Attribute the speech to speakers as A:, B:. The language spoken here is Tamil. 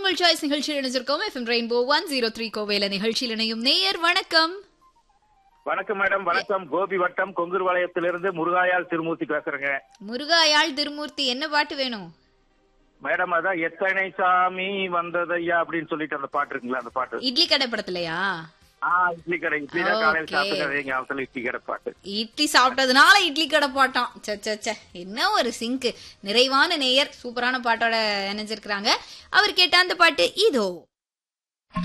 A: உங்கள் சாய்ஸ் நிகழ்ச்சியில் இணைஞ்சிருக்கோம் FM rainbow one zero three கோவையில நிகழ்ச்சியில் இணையும் நேயர் வணக்கம்
B: வணக்கம் மேடம் வணக்கம் கோபி வட்டம் கொங்குர் வளையத்திலிருந்து முருகாயால் திருமூர்த்தி பேசுறேங்க
A: முருகாயாள் திருமூர்த்தி என்ன பாட்டு வேணும்
B: மேடம் அதான் எத்தனை சாமி வந்ததையா அப்படின்னு சொல்லிட்டு அந்த பாட்டு இருக்குங்களா அந்த பாட்டு
A: இட்லி கடை படத்துலயா
B: ஆ இட்லி கடை இட்லி தான் காலையில்
A: Okay.
B: சாப்பிட்டுக்காதே ஞாபகத்துல இட்லி கடை பாட்டு
A: இட்லி சாப்பிட்டதுனால இட்லி கடை பாட்டான் சே சே சே என்ன ஒரு சிங்க் நிறைவான நேயர் சூப்பரான பாட்டோட இணைஞ்சிருக்கிறாங்க அவர் கேட்ட அந்த பாட்டு இதோ